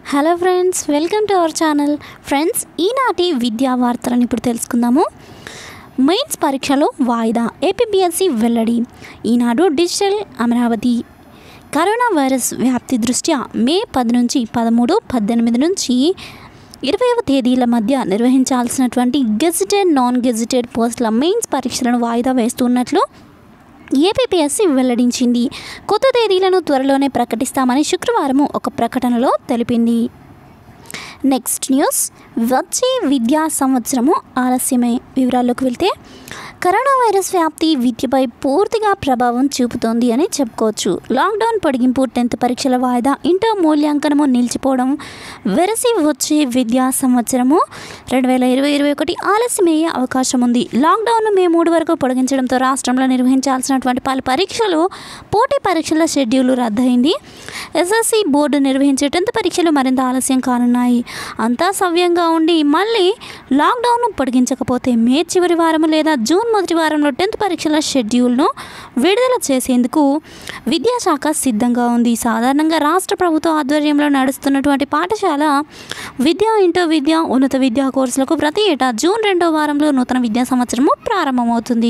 hello friends welcome to our channel friends ఈనాటి విద్యా వార్తలను ఇప్పుడు తెలుసుకుందాము మెయిన్స్ పరీక్షలో వాయిదా ఏపీబీఎస్సీ వెల్లడి Eenadu digital Amaravati corona virus వ్యాప్తి దృష్ట్యా మే పది నుంచి పదమూడు పద్దెనిమిది నుంచి ఇరవైవ తేదీల మధ్య నిర్వహించాల్సినటువంటి గెజిటెడ్ నాన్ గెజిటెడ్ పోస్టుల మెయిన్స్ పరీక్షలను వాయిదా వేస్తున్నట్లు ఏపీపీఎస్సీ వెల్లడించింది కొత్త తేదీలను త్వరలోనే ప్రకటిస్తామని శుక్రవారం ఒక ప్రకటనలో తెలిపింది నెక్స్ట్ న్యూస్ వచ్చే విద్యా సంవత్సరము ఆలస్యమే వివరాల్లోకి వెళ్తే కరోనా వైరస్ వ్యాప్తి విద్యపై పూర్తిగా ప్రభావం చూపుతోంది అని చెప్పుకోవచ్చు లాక్డౌన్ పొడిగింపు టెన్త్ పరీక్షల వాయిదా ఇంటర్ మూల్యాంకనము నిలిచిపోవడం వెరసి వచ్చే విద్యా సంవత్సరము రెండు వేల ఇరవై ఇరవై ఒకటి ఆలస్యమయ్యే అవకాశం ఉంది లాక్డౌన్ మే మూడు వరకు పొడిగించడంతో రాష్ట్రంలో నిర్వహించాల్సినటువంటి పలు పరీక్షలు పోటీ పరీక్షల షెడ్యూల్ రద్దయింది ఎస్ఎస్సి బోర్డు నిర్వహించే టెన్త్ పరీక్షలు మరింత ఆలస్యం కానున్నాయి అంతా సవ్యంగా ఉండి మళ్ళీ లాక్డౌన్ పొడిగించకపోతే మే చివరి వారం లేదా జూన్ మొదటి వారంలో టెన్త్ పరీక్షల షెడ్యూల్ను విడుదల చేసేందుకు విద్యాశాఖ సిద్ధంగా ఉంది సాధారణంగా రాష్ట్ర ప్రభుత్వ ఆధ్వర్యంలో నడుస్తున్నటువంటి పాఠశాల విద్యా ఇంటర్ విద్య ఉన్నత విద్యా కోర్సులకు ప్రతి ఏటా జూన్ రెండో వారంలో నూతన విద్యా సంవత్సరము ప్రారంభమవుతుంది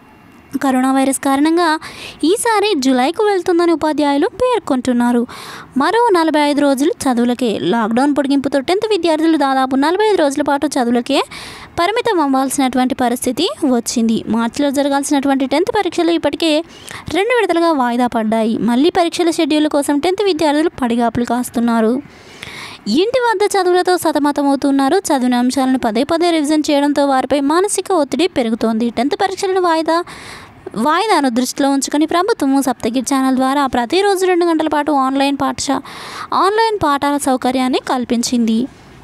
కరోనా వైరస్ కారణంగా ఈసారి జూలైకు వెళ్తుందని ఉపాధ్యాయులు పేర్కొంటున్నారు మరో నలభై ఐదు రోజులు చదువులకే లాక్డౌన్ పొడిగింపుతో టెన్త్ విద్యార్థులు దాదాపు నలభై ఐదు రోజుల పాటు చదువులకే పరిమితం అవ్వాల్సినటువంటి పరిస్థితి వచ్చింది మార్చిలో జరగాల్సినటువంటి టెన్త్ పరీక్షలు ఇప్పటికే రెండు విడతలుగా వాయిదా పడ్డాయి మళ్ళీ పరీక్షల షెడ్యూల్ కోసం టెన్త్ విద్యార్థులు పడిగాపులు కాస్తున్నారు ఇంటి వద్ద చదువులతో సతమతమవుతున్నారు చదివిన అంశాలను పదే పదే రివిజన్ చేయడంతో వారిపై మానసిక ఒత్తిడి పెరుగుతోంది టెన్త్ పరీక్షలను వాయిదా వాయిదాను దృష్టిలో ఉంచుకొని ప్రభుత్వం సప్తగిరి ఛానల్ ద్వారా ప్రతిరోజు రెండు గంటల పాటు ఆన్లైన్ పాఠశా ఆన్లైన్ పాఠాల సౌకర్యాన్ని కల్పించింది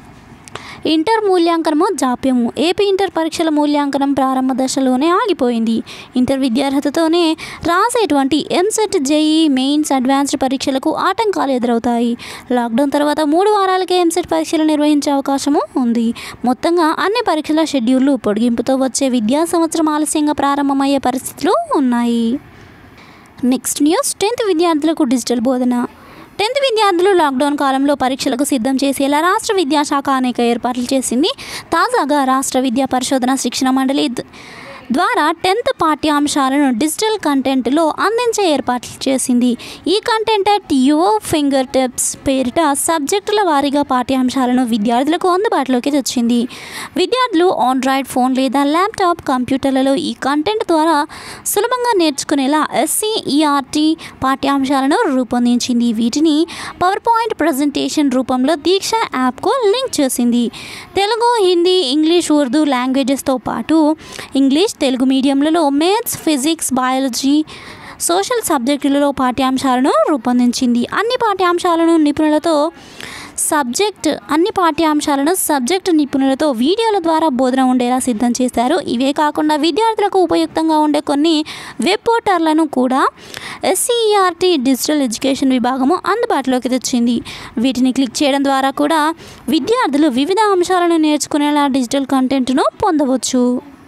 ఇంటర్ మూల్యాంకనము జాప్యము ఏపీ ఇంటర్ పరీక్షల మూల్యాంకనం ప్రారంభ దశలోనే ఆగిపోయింది ఇంటర్ విద్యార్హతతోనే రాసేటువంటి ఎంసెట్ జేఈ మెయిన్స్ అడ్వాన్స్డ్ పరీక్షలకు ఆటంకాలు ఎదురవుతాయి లాక్డౌన్ తర్వాత మూడు వారాలకే ఎంసెట్ పరీక్షలు నిర్వహించే అవకాశము ఉంది మొత్తంగా అన్ని పరీక్షల షెడ్యూళ్లు పొడిగింపుతో వచ్చే విద్యా సంవత్సరం ఆలస్యంగా ప్రారంభమయ్యే పరిస్థితులు ఉన్నాయి నెక్స్ట్ న్యూస్ టెన్త్ విద్యార్థులకు డిజిటల్ బోధన టెన్త్ విద్యార్థులు లాక్డౌన్ కాలంలో పరీక్షలకు సిద్ధం చేసేలా రాష్ట్ర విద్యాశాఖ అనేక ఏర్పాట్లు చేసింది తాజాగా రాష్ట్ర విద్యా పరిశోధన శిక్షణ మండలి ద- ద్వారా టెన్త్ పాఠ్యాంశాలను డిజిటల్ కంటెంట్లో అందించే ఏర్పాట్లు చేసింది e content at your finger tips పేరిట సబ్జెక్టుల వారీగా పాఠ్యాంశాలను విద్యార్థులకు అందుబాటులోకి తెచ్చింది విద్యార్థులు ఆండ్రాయిడ్ ఫోన్ లేదా ల్యాప్టాప్ కంప్యూటర్లలో ఈ కంటెంట్ ద్వారా సులభంగా నేర్చుకునేలా ఎస్సీఈఆర్టీ పాఠ్యాంశాలను రూపొందించింది వీటిని పవర్ పాయింట్ ప్రజెంటేషన్ రూపంలో దీక్ష యాప్కు లింక్ చేసింది తెలుగు హిందీ ఇంగ్లీష్ ఉర్దూ లాంగ్వేజెస్తో పాటు ఇంగ్లీష్ తెలుగు మీడియంలలో మ్యాథ్స్ ఫిజిక్స్ బయాలజీ సోషల్ సబ్జెక్టులలో పాఠ్యాంశాలను రూపొందించింది అన్ని పాఠ్యాంశాలను నిపుణులతో సబ్జెక్ట్ అన్ని పాఠ్యాంశాలను సబ్జెక్ట్ నిపుణులతో వీడియోల ద్వారా బోధన ఉండేలా సిద్ధం చేశారు ఇవే కాకుండా విద్యార్థులకు ఉపయుక్తంగా ఉండే కొన్ని వెబ్ పోర్టర్లను కూడా ఎస్సీఈఆర్టీ డిజిటల్ ఎడ్యుకేషన్ విభాగము అందుబాటులోకి తెచ్చింది వీటిని క్లిక్ చేయడం ద్వారా కూడా విద్యార్థులు వివిధ అంశాలను నేర్చుకునేలా డిజిటల్ కంటెంట్ను పొందవచ్చు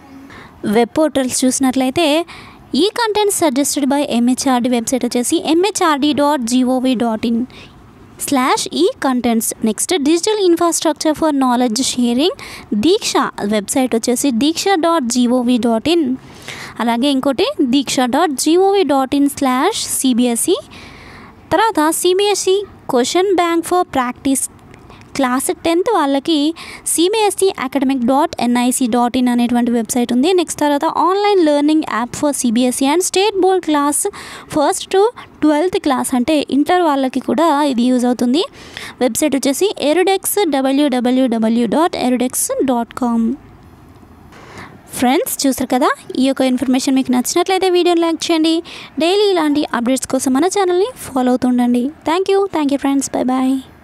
వెబ్ పోర్టల్స్ చూసినట్లయితే e content suggested by MHRD website వచ్చేసి MHRD dot gov dot in slash e contents next digital infrastructure for knowledge sharing Diksha website వచ్చేసి Diksha dot gov dot in అలాగే ఇంకోటి Diksha dot gov dot in slash CBSE తర్వాత CBSE question bank for practice class tenth వాళ్ళకి CBSE academic dot NIC dot in అనేటువంటి website ఉంది next తర్వాత online learning app for CBSE and state board class first to twelfth class అంటే inter వాళ్ళకి కూడా ఇది use అవుతుంది వెబ్సైట్ వచ్చేసి ఎరుడెక్స్ డబ్ల్యూడబ్ల్యూడబ్ల్యూ డాట్ ఎరుడెక్స్ డాట్ కామ్ ఫ్రెండ్స్ చూసారు కదా ఈ యొక్క ఇన్ఫర్మేషన్ మీకు నచ్చినట్లయితే వీడియోని లైక్ చేయండి డైలీ ఇలాంటి అప్డేట్స్ కోసం మన ఛానల్ని ఫాలో అవుతుండండి thank you thank you friends bye bye